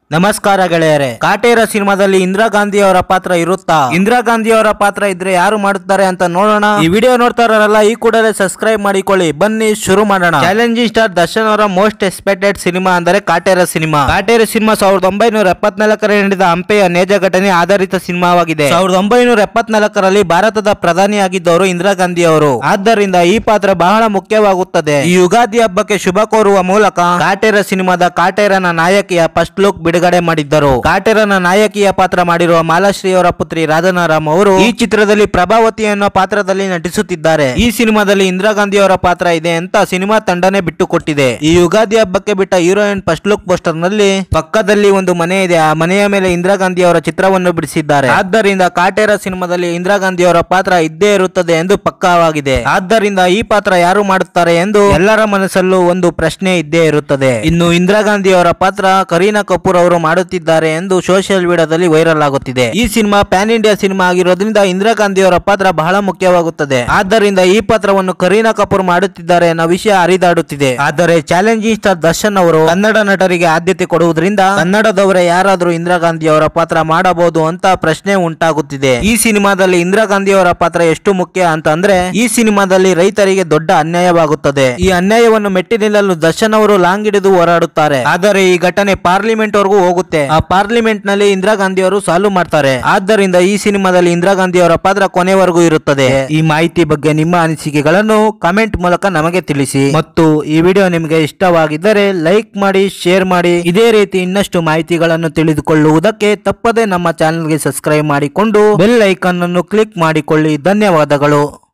ನಮಸ್ಕಾರ ಗೆಳೆಯರೆ ಕಾಟೇರ ಸಿನಿಮಾದಲ್ಲಿ ಇಂದಿರಾ ಗಾಂಧಿ ಅವರ ಪಾತ್ರ ಇರುತ್ತಾ ಇಂದಿರಾ ಗಾಂಧಿ ಅವರ ಪಾತ್ರ ಇದ್ರೆ ಯಾರು ಮಾಡುತ್ತಾರೆ ಅಂತ ನೋಡೋಣ ಈ ವಿಡಿಯೋ ನೋಡ್ತಾ ಇರೋರಲ್ಲ ಈ ಕೂಡಲೇ ಸಬ್ಸ್ಕ್ರೈಬ್ ಮಾಡಿಕೊಳ್ಳಿ ಬನ್ನಿ ಶುರು ಮಾಡೋಣ ಚಾಲೆಂಜಿಂಗ್ ಸ್ಟಾರ್ ದರ್ಶನ್ ಅವರ ಮೋಸ್ಟ್ ಎಕ್ಸ್ಪೆಕ್ಟೆಡ್ ಸಿನಿಮಾ ಅಂದರೆ ಕಾಟೇರ ಸಿನಿಮಾ ಕಾಟೇರ ಸಿನಿಮಾ ಸಾವಿರದ ಒಂಬೈನೂರ ಎಪ್ಪತ್ನಾಲ್ಕರಲ್ಲಿ ನಡೆದ ಹಂಪೆಯ ನೇಜ ಘಟನೆ ಆಧಾರಿತ ಸಿನಿಮಾವಾಗಿದೆ ಸಾವಿರದ ಒಂಬೈನೂರ ಎಪ್ಪತ್ನಾಲ್ಕರಲ್ಲಿ ಭಾರತದ ಪ್ರಧಾನಿಯಾಗಿದ್ದವರು ಇಂದಿರಾ ಗಾಂಧಿ ಅವರು ಆದ್ದರಿಂದ ಈ ಪಾತ್ರ ಬಹಳ ಮುಖ್ಯವಾಗುತ್ತದೆ ಈ ಯುಗಾದಿ ಹಬ್ಬಕ್ಕೆ ಶುಭ ಕೋರುವ ಮೂಲಕ ಕಾಟೇರ ಸಿನಿಮಾದ ಕಾಟೇರನ ನಾಯಕಿಯ ಫಸ್ಟ್ ಲುಕ್ ಬಿಡುಗಡೆ ಮಾಡಿದ್ದರು ಕಾಟೇರನ ನಾಯಕಿಯ ಪಾತ್ರ ಮಾಡಿರುವ ಮಾಲಾಶ್ರೀ ಅವರ ಪುತ್ರಿ ರಾಧನಾರಾಮ್ ಅವರು ಈ ಚಿತ್ರದಲ್ಲಿ ಪ್ರಭಾವತಿ ಅನ್ನೋ ಪಾತ್ರದಲ್ಲಿ ನಟಿಸುತ್ತಿದ್ದಾರೆ ಈ ಸಿನಿಮಾದಲ್ಲಿ ಇಂದಿರಾ ಗಾಂಧಿ ಅವರ ಪಾತ್ರ ಇದೆ ಅಂತ ಸಿನಿಮಾ ತಂಡನೇ ಬಿಟ್ಟುಕೊಟ್ಟಿದೆ ಈ ಯುಗಾದಿ ಹಬ್ಬಕ್ಕೆ ಬಿಟ್ಟ ಹೀರೋಯಿನ್ ಫಸ್ಟ್ ಲುಕ್ ಪೋಸ್ಟರ್ ನಲ್ಲಿ ಪಕ್ಕದಲ್ಲಿ ಒಂದು ಮನೆ ಇದೆ ಆ ಮನೆಯ ಮೇಲೆ ಇಂದಿರಾ ಗಾಂಧಿ ಅವರ ಚಿತ್ರವನ್ನು ಬಿಡಿಸಿದ್ದಾರೆ ಆದ್ದರಿಂದ ಕಾಟೇರ ಸಿನಿಮಾದಲ್ಲಿ ಇಂದಿರಾ ಗಾಂಧಿ ಅವರ ಪಾತ್ರ ಇದ್ದೇ ಇರುತ್ತದೆ ಎಂದು ಪಕ್ಕಾವಾಗಿದೆ ಆದ್ದರಿಂದ ಈ ಪಾತ್ರ ಯಾರು ಮಾಡುತ್ತಾರೆ ಎಂದು ಎಲ್ಲರ ಮನಸ್ಸಲ್ಲೂ ಒಂದು ಪ್ರಶ್ನೆ ಇದ್ದೇ ಇರುತ್ತದೆ ಇನ್ನು ಇಂದಿರಾ ಗಾಂಧಿ ಅವರ ಪಾತ್ರ ಕರೀನಾ ಕಪೂರ್ ಅವರು ಮಾಡುತ್ತಿದ್ದಾರೆ ಎಂದು ಸೋಷಿಯಲ್ ಮೀಡಿಯಾದಲ್ಲಿ ವೈರಲ್ ಆಗುತ್ತಿದೆ ಈ ಸಿನಿಮಾ ಪ್ಯಾನ್ ಇಂಡಿಯಾ ಸಿನಿಮಾ ಆಗಿರೋದ್ರಿಂದ ಇಂದಿರಾ ಗಾಂಧಿ ಅವರ ಪಾತ್ರ ಬಹಳ ಮುಖ್ಯವಾಗುತ್ತದೆ ಆದ್ದರಿಂದ ಈ ಪಾತ್ರವನ್ನು ಕರೀನಾ ಕಪೂರ್ ಮಾಡುತ್ತಿದ್ದಾರೆ ಅನ್ನೋ ವಿಷಯ ಹರಿದಾಡುತ್ತಿದೆ ಆದರೆ ಚಾಲೆಂಜಿಂಗ್ ಸ್ಟಾರ್ ದರ್ಶನ್ ಅವರು ಕನ್ನಡ ನಟರಿಗೆ ಆದ್ಯತೆ ಕೊಡುವುದರಿಂದ ಕನ್ನಡದವರೇ ಯಾರಾದರೂ ಇಂದಿರಾ ಗಾಂಧಿ ಅವರ ಪಾತ್ರ ಮಾಡಬಹುದು ಅಂತ ಪ್ರಶ್ನೆ ಉಂಟಾಗುತ್ತಿದೆ ಈ ಸಿನಿಮಾದಲ್ಲಿ ಇಂದಿರಾ ಗಾಂಧಿ ಅವರ ಪಾತ್ರ ಎಷ್ಟು ಮುಖ್ಯ ಅಂತ ಅಂದ್ರೆ ಈ ಸಿನಿಮಾದಲ್ಲಿ ರೈತರಿಗೆ ದೊಡ್ಡ ಅನ್ಯಾಯವಾಗುತ್ತದೆ ಈ ಅನ್ಯಾಯವನ್ನು ಮೆಟ್ಟಿ ನಿಲ್ಲಲು ದರ್ಶನ್ ಅವರು ಲಾಂಗ್ ಹಿಡಿದು ಹೋರಾಡುತ್ತಾರೆ ಆದರೆ ಈ ಘಟನೆ ಪಾರ್ಲಿಮೆಂಟ್ ವರೆಗೂ ಹೋಗುತ್ತೆ ಆ ಪಾರ್ಲಿಮೆಂಟ್ ನಲ್ಲಿ ಇಂದಿರಾ ಗಾಂಧಿ ಅವರು ಸಾಲ್ವ್ ಮಾಡ್ತಾರೆ ಆದ್ದರಿಂದ ಈ ಸಿನಿಮಾದಲ್ಲಿ ಇಂದಿರಾ ಗಾಂಧಿ ಅವರ ಪಾತ್ರ ಕೊನೆವರೆಗೂ ಇರುತ್ತದೆ ಈ ಮಾಹಿತಿ ಬಗ್ಗೆ ನಿಮ್ಮ ಅನಿಸಿಕೆಗಳನ್ನು ಕಮೆಂಟ್ ಮೂಲಕ ನಮಗೆ ತಿಳಿಸಿ ಮತ್ತು ಈ ವಿಡಿಯೋ ನಿಮಗೆ ಇಷ್ಟವಾಗಿದ್ದರೆ ಲೈಕ್ ಮಾಡಿ ಶೇರ್ ಮಾಡಿ ಇದೇ ರೀತಿ ಇನ್ನಷ್ಟು ಮಾಹಿತಿಗಳನ್ನು ತಿಳಿದುಕೊಳ್ಳುವುದಕ್ಕೆ ತಪ್ಪದೆ ನಮ್ಮ ಚಾನೆಲ್ಗೆ ಸಬ್ಸ್ಕ್ರೈಬ್ ಮಾಡಿಕೊಂಡು ಬೆಲ್ ಐಕಾನ್ ಅನ್ನು ಕ್ಲಿಕ್ ಮಾಡಿಕೊಳ್ಳಿ ಧನ್ಯವಾದಗಳು